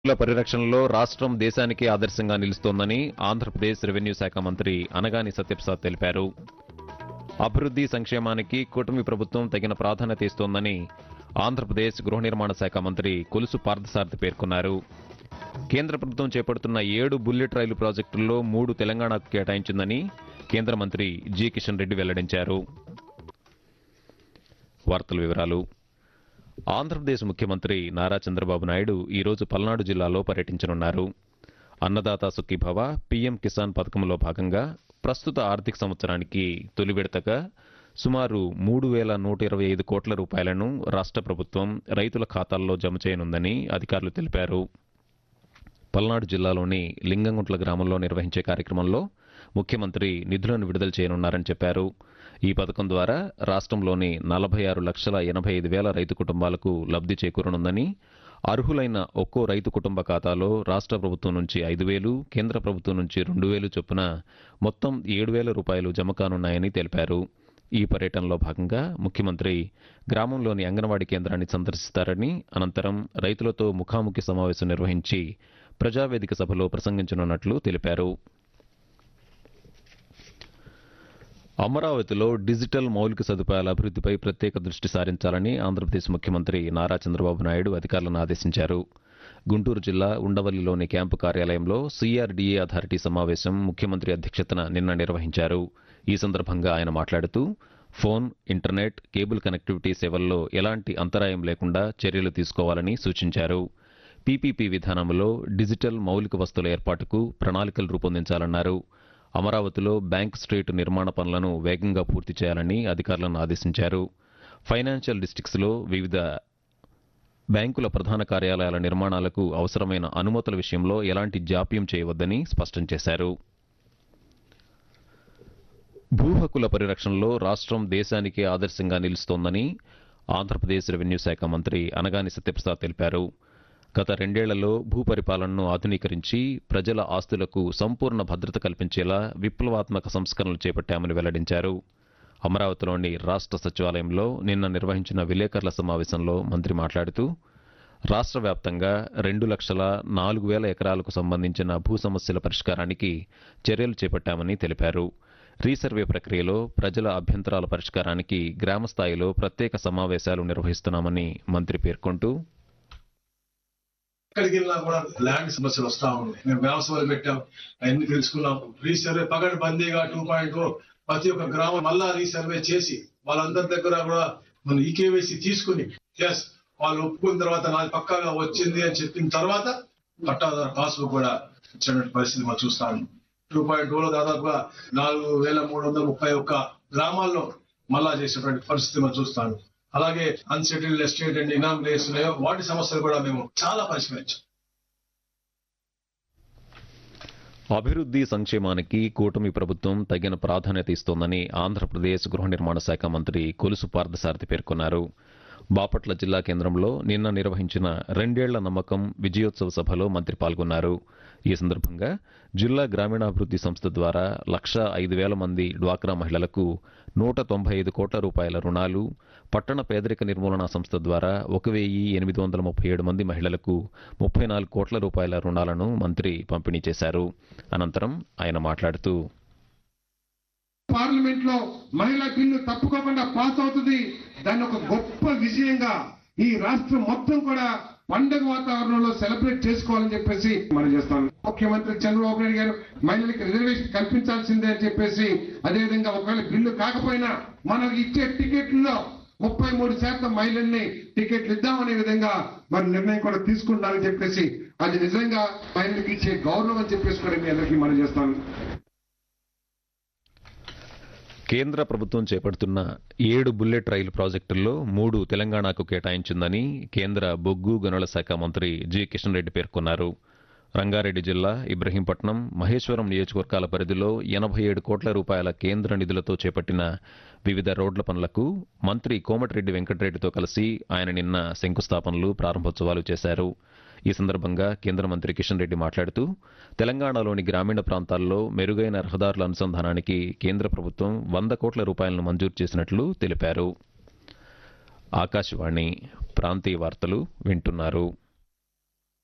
భూముల పరిరక్షణలో రాష్ట్రం దేశానికే ఆదర్శంగా నిలుస్తోందని ఆంధ్రప్రదేశ్ రెవెన్యూ శాఖ మంత్రి అనగాని సత్యప్రసాద్ తెలిపారు అభివృద్ధి సంక్షేమానికి కూటమి ప్రభుత్వం తగిన ప్రాధాన్యత ఇస్తోందని ఆంధ్రప్రదేశ్ గృహ నిర్మాణ శాఖ మంత్రి కొలుసు పార్థసారథి పేర్కొన్నారు కేంద్ర ప్రభుత్వం చేపడుతున్న ఏడు బుల్లెట్ రైలు ప్రాజెక్టుల్లో మూడు తెలంగాణకు కేటాయించిందని కేంద్ర మంత్రి జి కిషన్ రెడ్డి వెల్లడించారు వార్తల వివరాలు ఆంధ్రప్రదేశ్ ముఖ్యమంత్రి నారా చంద్రబాబు నాయుడు ఈరోజు పల్నాడు జిల్లాలో పర్యటించనున్నారు అన్నదాత సుఖీభవ పీఎం కిసాన్ పథకంలో భాగంగా ప్రస్తుత ఆర్థిక సంవత్సరానికి తొలి విడతగా సుమారు మూడు వేల నూట ఇరవై ఐదు కోట్ల రూపాయలను రాష్ట్ర ప్రభుత్వం రైతుల ఖాతాల్లో జమ చేయనుందని అధికారులు తెలిపారు పల్నాడు జిల్లాలోని లింగంగుంట్ల గ్రామంలో నిర్వహించే కార్యక్రమంలో ముఖ్యమంత్రి నిధులను విడుదల చేయనున్నారని చెప్పారు ఈ పథకం ద్వారా రాష్ట్రంలోని నలభై ఆరు లక్షల ఎనభై ఐదు వేల రైతు కుటుంబాలకు లబ్ధి చేకూరనుందని అర్హులైన ఒక్కో రైతు కుటుంబ ఖాతాలో రాష్ట్ర ప్రభుత్వం నుంచి ఐదు వేలు కేంద్ర ప్రభుత్వం నుంచి రెండు వేలు చొప్పున మొత్తం ఏడు వేల రూపాయలు జమ కానున్నాయని తెలిపారు ఈ పర్యటనలో భాగంగా ముఖ్యమంత్రి గ్రామంలోని అంగన్వాడీ కేంద్రాన్ని సందర్శిస్తారని అనంతరం రైతులతో ముఖాముఖి సమావేశం నిర్వహించి ప్రజావేదిక సభలో ప్రసంగించనున్నట్లు తెలిపారు అమరావతిలో డిజిటల్ మౌలిక సదుపాయాల అభివృద్ధిపై ప్రత్యేక దృష్టి సారించాలని ఆంధ్రప్రదేశ్ ముఖ్యమంత్రి నారా చంద్రబాబు నాయుడు అధికారులను ఆదేశించారు గుంటూరు జిల్లా ఉండవల్లిలోని క్యాంపు కార్యాలయంలో సీఆర్డీఏ అథారిటీ సమావేశం ముఖ్యమంత్రి అధ్యక్షతన నిన్న నిర్వహించారు ఈ సందర్భంగా ఆయన మాట్లాడుతూ ఫోన్ ఇంటర్నెట్ కేబుల్ కనెక్టివిటీ సేవల్లో ఎలాంటి అంతరాయం లేకుండా చర్యలు తీసుకోవాలని సూచించారు పీపీపీ విధానంలో డిజిటల్ మౌలిక వస్తువుల ఏర్పాటుకు ప్రణాళికలు రూపొందించాలన్నారు అమరావతిలో బ్యాంక్ స్ట్రీట్ నిర్మాణ పనులను వేగంగా పూర్తి చేయాలని అధికారులను ఆదేశించారు ఫైనాన్షియల్ డిస్ట్రిక్ట్స్లో వివిధ బ్యాంకుల ప్రధాన కార్యాలయాల నిర్మాణాలకు అవసరమైన అనుమతుల విషయంలో ఎలాంటి జాప్యం చేయవద్దని స్పష్టం చేశారు భూ హక్కుల పరిరక్షణలో రాష్ట్రం దేశానికే ఆదర్శంగా నిలుస్తోందని ఆంధ్రప్రదేశ్ రెవెన్యూ శాఖ మంత్రి అనగాని సత్యప్రసాద్ తెలిపారు గత రెండేళ్లలో భూపరిపాలనను ఆధునీకరించి ప్రజల ఆస్తులకు సంపూర్ణ భద్రత కల్పించేలా విప్లవాత్మక సంస్కరణలు చేపట్టామని వెల్లడించారు అమరావతిలోని రాష్ట్ర సచివాలయంలో నిన్న నిర్వహించిన విలేకరుల సమావేశంలో మంత్రి మాట్లాడుతూ రాష్ట్ర వ్యాప్తంగా రెండు లక్షల నాలుగు వేల ఎకరాలకు సంబంధించిన భూ సమస్యల పరిష్కారానికి చర్యలు చేపట్టామని తెలిపారు రీసర్వే ప్రక్రియలో ప్రజల అభ్యంతరాల పరిష్కారానికి గ్రామ స్థాయిలో ప్రత్యేక సమావేశాలు నిర్వహిస్తున్నామని మంత్రి పేర్కొంటూ ఎక్కడికి వెళ్ళినా కూడా ల్యాండ్ సమస్యలు వస్తా ఉన్నాయి మేము వ్యవసాయాలు పెట్టాం అవన్నీ తెలుసుకున్నాం రీసర్వే పగడి బందీగా టూ పాయింట్ ప్రతి ఒక్క గ్రామం మళ్ళా రీసర్వే చేసి వాళ్ళందరి దగ్గర కూడా మనం ఈకేవైసీ తీసుకుని ఎస్ వాళ్ళు ఒప్పుకున్న తర్వాత నాది పక్కాగా వచ్చింది అని చెప్పిన తర్వాత పట్టాదారు పాస్బుక్ కూడా ఇచ్చినటువంటి పరిస్థితి మనం చూస్తాం టూ పాయింట్ లో దాదాపుగా నాలుగు వేల మూడు వందల ముప్పై ఒక్క గ్రామాల్లో మళ్ళా చేసేటువంటి పరిస్థితి మనం చూస్తాం అలాగే అన్సెటిల్డ్ ఎస్టేట్ అండ్ ఇనామ్ లేస్ ఉన్నాయో వాటి సమస్యలు కూడా మేము చాలా పరిష్కరించాం అభివృద్ధి సంక్షేమానికి కూటమి ప్రభుత్వం తగిన ప్రాధాన్యత ఇస్తోందని ఆంధ్రప్రదేశ్ గృహ నిర్మాణ శాఖ మంత్రి కొలుసు పార్థసారథి పేర్కొన్నారు బాపట్ల జిల్లా కేంద్రంలో నిన్న నిర్వహించిన రెండేళ్ల నమ్మకం విజయోత్సవ సభలో మంత్రి పాల్గొన్నారు ఈ సందర్భంగా జిల్లా గ్రామీణాభివృద్ధి సంస్థ ద్వారా లక్ష ఐదు వేల మంది డ్వాక్రా మహిళలకు నూట తొంభై ఐదు కోట్ల రూపాయల రుణాలు పట్టణ పేదరిక నిర్మూలన సంస్థ ద్వారా ఒక వెయ్యి ఎనిమిది వందల ముప్పై ఏడు మంది మహిళలకు ముప్పై నాలుగు కోట్ల రూపాయల రుణాలను మంత్రి పంపిణీ చేశారు అనంతరం ఆయన మాట్లాడుతూ పార్లమెంట్ లో మహిళా బిల్లు తప్పుకోకుండా పాస్ అవుతుంది దాన్ని ఒక గొప్ప విజయంగా ఈ రాష్ట్రం మొత్తం కూడా పండగ వాతావరణంలో సెలబ్రేట్ చేసుకోవాలని చెప్పేసి మనం చేస్తాం ముఖ్యమంత్రి చంద్రబాబు నాయుడు గారు మహిళలకు రిజర్వేషన్ కల్పించాల్సిందే అని చెప్పేసి అదేవిధంగా ఒకవేళ బిల్లు కాకపోయినా మనకు ఇచ్చే టికెట్లలో ముప్పై మూడు శాతం మహిళల్ని టికెట్లు ఇద్దామనే విధంగా మరి నిర్ణయం కూడా తీసుకుంటామని చెప్పేసి అది నిజంగా మహిళలకు ఇచ్చే గౌరవం అని చెప్పేసి కూడా మీ అందరికీ మనం చేస్తాను కేంద్ర ప్రభుత్వం చేపడుతున్న ఏడు బుల్లెట్ రైలు ప్రాజెక్టుల్లో మూడు తెలంగాణకు కేటాయించిందని కేంద్ర బొగ్గు గనుల శాఖ మంత్రి జి కిషన్ రెడ్డి పేర్కొన్నారు రంగారెడ్డి జిల్లా ఇబ్రహీంపట్నం మహేశ్వరం నియోజకవర్గాల పరిధిలో ఎనభై ఏడు కోట్ల రూపాయల కేంద్ర నిధులతో చేపట్టిన వివిధ రోడ్ల పనులకు మంత్రి కోమటిరెడ్డి వెంకటరెడ్డితో కలిసి ఆయన నిన్న శంకుస్థాపనలు ప్రారంభోత్సవాలు చేశారు ఈ సందర్భంగా కేంద్ర మంత్రి కిషన్ రెడ్డి మాట్లాడుతూ తెలంగాణలోని గ్రామీణ ప్రాంతాల్లో మెరుగైన రహదారుల అనుసంధానానికి కేంద్ర ప్రభుత్వం వంద కోట్ల రూపాయలను మంజూరు చేసినట్లు తెలిపారు ఆకాశవాణి ప్రాంతీయ వార్తలు వింటున్నారు